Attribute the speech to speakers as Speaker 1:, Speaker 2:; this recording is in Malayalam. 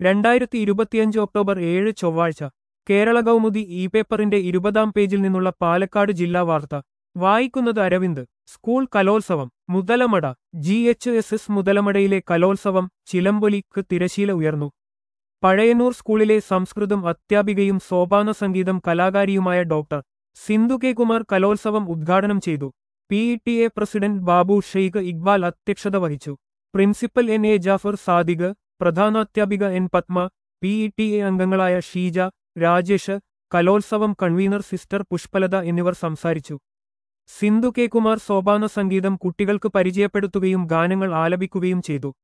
Speaker 1: രണ്ടായിരത്തി ഇരുപത്തിയഞ്ച് ഒക്ടോബർ ഏഴ് ചൊവ്വാഴ്ച കേരള കൗമുദി ഇ പേപ്പറിന്റെ ഇരുപതാം പേജിൽ നിന്നുള്ള പാലക്കാട് ജില്ലാ വാർത്ത വായിക്കുന്നത് അരവിന്ദ് സ്കൂൾ കലോത്സവം Muthalamada G H S S മുതലമടയിലെ കലോത്സവം ചിലമ്പൊലിക്ക് തിരശീല ഉയർന്നു പഴയന്നൂർ സ്കൂളിലെ സംസ്കൃതം അധ്യാപികയും സോപാന സംഗീതം കലാകാരിയുമായ ഡോക്ടർ സിന്ധു കെ കുമാർ കലോത്സവം ഉദ്ഘാടനം ചെയ്തു P E T A president Babu Sheikh Iqbal അധ്യക്ഷത വഹിച്ചു principal N A Jafar Sadiq പ്രധാനാധ്യാപിക N Padma P E T A അംഗങ്ങളായ ഷീജ രാജേഷ് കലോത്സവം കൺവീനർ സിസ്റ്റർ പുഷ്പലത എന്നിവർ സംസാരിച്ചു സിന്ധു കെ കുമാർ സോപാന സംഗീതം കുട്ടികൾക്ക് പരിചയപ്പെടുത്തുകയും ഗാനങ്ങൾ ആലപിക്കുകയും ചെയ്തു